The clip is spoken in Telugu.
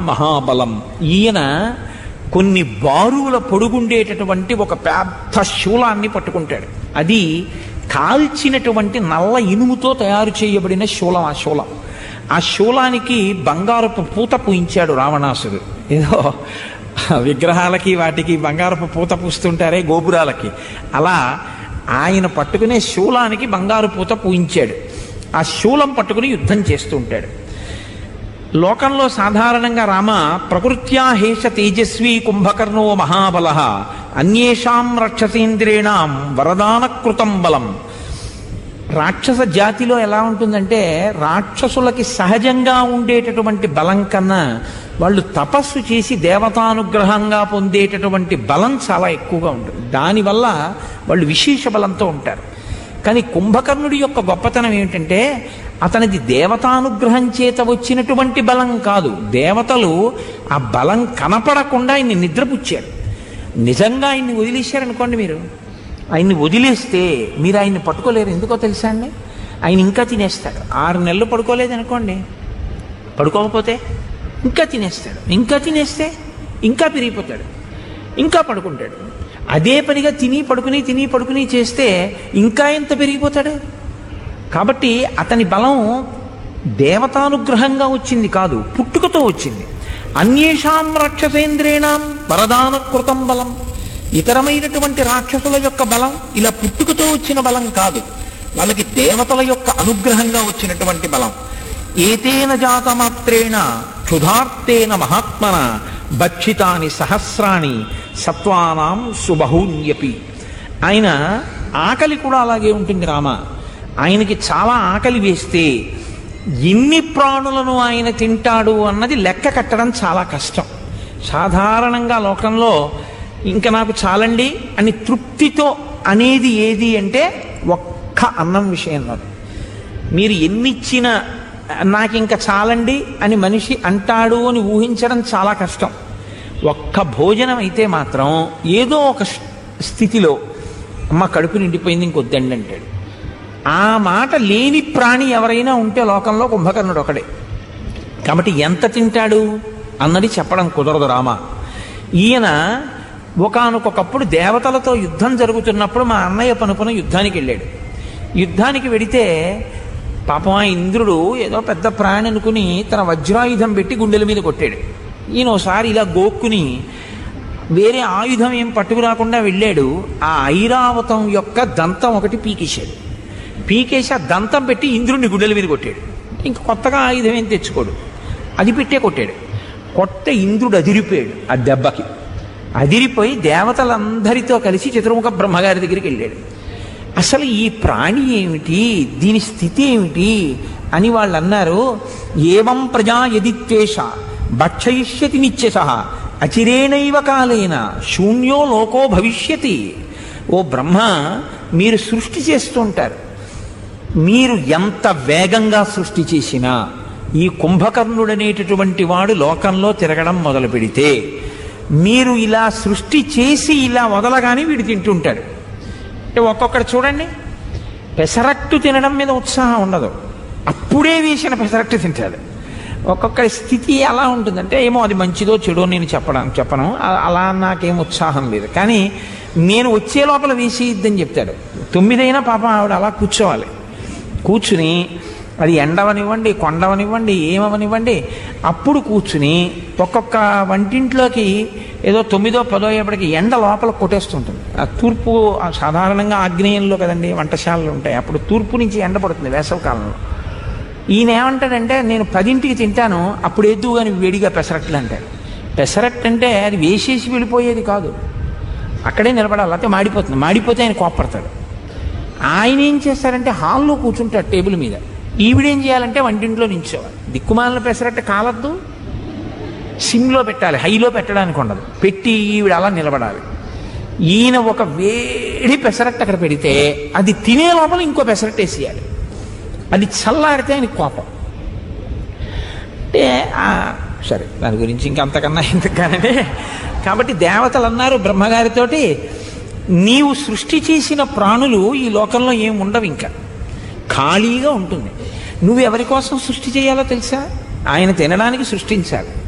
మహాబలం ఈయన కొన్ని బారువుల పొడుగుండేటటువంటి ఒక పెద్ద శూలాన్ని పట్టుకుంటాడు అది కాల్చినటువంటి నల్ల ఇనుముతో తయారు చేయబడిన శూలం ఆ శూలం ఆ శూలానికి బంగారపు పూత పూయించాడు రావణాసుడు ఏదో విగ్రహాలకి వాటికి బంగారపు పూత పూస్తుంటారే గోపురాలకి అలా ఆయన పట్టుకునే శూలానికి బంగారు పూత పూయించాడు ఆ శూలం పట్టుకుని యుద్ధం చేస్తూ ఉంటాడు లోకంలో సాధారణంగా రామ ప్రకృత్యా హేష తేజస్వీ కుంభకర్ణో మహాబల అన్యేషాం రక్షసేంద్రేణాం వరదానకృతం బలం రాక్షస జాతిలో ఎలా ఉంటుందంటే రాక్షసులకి సహజంగా ఉండేటటువంటి బలం కన్నా వాళ్ళు తపస్సు చేసి దేవతానుగ్రహంగా పొందేటటువంటి బలం చాలా ఎక్కువగా ఉంటుంది దానివల్ల వాళ్ళు విశేష బలంతో ఉంటారు కానీ కుంభకర్ణుడి యొక్క గొప్పతనం ఏమిటంటే అతనిది దేవతానుగ్రహం చేత వచ్చినటువంటి బలం కాదు దేవతలు ఆ బలం కనపడకుండా ఆయన్ని నిద్రపుచ్చారు నిజంగా ఆయన్ని వదిలేశారనుకోండి మీరు ఆయన్ని వదిలేస్తే మీరు ఆయన్ని పట్టుకోలేరు ఎందుకో తెలుసా అండి ఆయన ఇంకా తినేస్తాడు ఆరు నెలలు పడుకోలేదనుకోండి పడుకోకపోతే ఇంకా తినేస్తాడు ఇంకా తినేస్తే ఇంకా పెరిగిపోతాడు ఇంకా పడుకుంటాడు అదే పనిగా తిని పడుకుని తిని పడుకుని చేస్తే ఇంకా ఎంత పెరిగిపోతాడు కాబట్టి అతని బలం దేవతానుగ్రహంగా వచ్చింది కాదు పుట్టుకతో వచ్చింది అన్యేషాం రాక్షసేంద్రేణాం వరదానకృతం బలం ఇతరమైనటువంటి రాక్షసుల యొక్క బలం ఇలా పుట్టుకతో వచ్చిన బలం కాదు వాళ్ళకి దేవతల యొక్క అనుగ్రహంగా వచ్చినటువంటి బలం ఏతేన జాతమాత్రేణ క్షుధార్తేన మహాత్మన భక్షితాని సహస్రాణి సత్వానాం సుబహూన్యపి ఆయన ఆకలి కూడా అలాగే ఉంటుంది రామ ఆయనకి చాలా ఆకలి వేస్తే ఎన్ని ప్రాణులను ఆయన తింటాడు అన్నది లెక్క కట్టడం చాలా కష్టం సాధారణంగా లోకంలో ఇంకా నాకు చాలండి అని తృప్తితో అనేది ఏది అంటే ఒక్క అన్నం విషయంలో మీరు ఎన్నిచ్చినా నాకు ఇంకా చాలండి అని మనిషి అంటాడు అని ఊహించడం చాలా కష్టం ఒక్క భోజనం అయితే మాత్రం ఏదో ఒక స్థితిలో అమ్మ కడుపు నిండిపోయింది ఇంకొద్దండి అంటాడు ఆ మాట లేని ప్రాణి ఎవరైనా ఉంటే లోకంలో కుంభకర్ణుడు ఒకడే కాబట్టి ఎంత తింటాడు అన్నది చెప్పడం కుదరదు రామ ఈయన ఒకనకొకప్పుడు దేవతలతో యుద్ధం జరుగుతున్నప్పుడు మా అన్నయ్య పనుపున యుద్ధానికి వెళ్ళాడు యుద్ధానికి వెడితే పాపం ఆ ఇంద్రుడు ఏదో పెద్ద ప్రాణి అనుకుని తన వజ్రాయుధం పెట్టి గుండెల మీద కొట్టాడు ఈయన ఒకసారి ఇలా గోక్కుని వేరే ఆయుధం ఏం పట్టుకురాకుండా వెళ్ళాడు ఆ ఐరావతం యొక్క దంతం ఒకటి పీకేశాడు పీకేసి ఆ దంతం పెట్టి ఇంద్రుడిని గుండెల మీద కొట్టాడు ఇంక కొత్తగా ఆయుధం ఏం తెచ్చుకోడు అది పెట్టే కొట్టాడు కొట్ట ఇంద్రుడు అదిరిపోయాడు ఆ దెబ్బకి అదిరిపోయి దేవతలందరితో కలిసి చతుర్ముఖ బ్రహ్మగారి దగ్గరికి వెళ్ళాడు అసలు ఈ ప్రాణి ఏమిటి దీని స్థితి ఏమిటి అని వాళ్ళు అన్నారు ఏవం ప్రజా యదిత్వేష భక్షయిష్యతి నిత్యస అచిరేణైవ కాలేన శూన్యో లోకో భవిష్యతి ఓ బ్రహ్మ మీరు సృష్టి చేస్తుంటారు మీరు ఎంత వేగంగా సృష్టి చేసినా ఈ కుంభకర్ణుడనేటటువంటి వాడు లోకంలో తిరగడం మొదలు పెడితే మీరు ఇలా సృష్టి చేసి ఇలా వదలగానే వీడు తింటుంటాడు అంటే ఒక్కొక్కడు చూడండి పెసరట్టు తినడం మీద ఉత్సాహం ఉండదు అప్పుడే వేసిన పెసరట్టు తింటాడు ఒక్కొక్కరి స్థితి ఎలా ఉంటుందంటే ఏమో అది మంచిదో చెడో నేను చెప్పడం చెప్పను అ- అలా నాకేం ఉత్సాహం లేదు కానీ నేను వచ్చే లోపల వేసి ఇద్దని చెప్తాడు తొమ్మిదైనా పాపం ఆవిడ అలా కూర్చోవాలి కూర్చుని అది ఎండవనివ్వండి కొండవనివ్వండి ఏమవనివ్వండి అప్పుడు కూర్చుని ఒక్కొక్క వంటింట్లోకి ఏదో తొమ్మిదో పదో అయ్యేప్పటికి ఎండ లోపల కొట్టేస్తుంటుంది ఆ తూర్పు ఆ సాధారణంగా ఆగ్నేయంలో కదండి వంటశాలలు ఉంటాయి అప్పుడు తూర్పు నుంచి ఎండ పడుతుంది వేసవ కాలంలో ఈయన ఏమంటాడంటే నేను పదింటికి తింటాను అప్పుడు ఎద్దు కానీ వేడిగా పెసరట్లు అంటాడు పెసరట్టు అంటే అది వేసేసి వెళ్ళిపోయేది కాదు అక్కడే నిలబడాలి అయితే మాడిపోతుంది మాడిపోతే ఆయన కోప్పడతాడు ఆయన ఏం చేస్తాడంటే హాల్లో కూర్చుంటాడు టేబుల్ మీద ఈవిడేం చేయాలంటే వంటింట్లో నించోవాలి దిక్కుమాలిన పెసరట్టు కాలద్దు సిమ్లో పెట్టాలి హైలో పెట్టడానికి ఉండదు పెట్టి ఈవిడ అలా నిలబడాలి ఈయన ఒక వేడి పెసరట్టు అక్కడ పెడితే అది తినే లోపల ఇంకో పెసరట్టు వేసేయాలి అది చల్లారితే ఆయనకి కోపం అంటే ఆ, సరే దాని గురించి ఇంకంతకన్నా ఎందుకు కానీ కాబట్టి దేవతలు అన్నారు బ్రహ్మగారితోటి నీవు సృష్టి చేసిన ప్రాణులు ఈ లోకంలో ఏం ఉండవు ఇంకా ఖాళీగా ఉంటుంది నువ్వు ఎవరి కోసం సృష్టి చేయాలో తెలుసా ఆయన తినడానికి సృష్టించాలి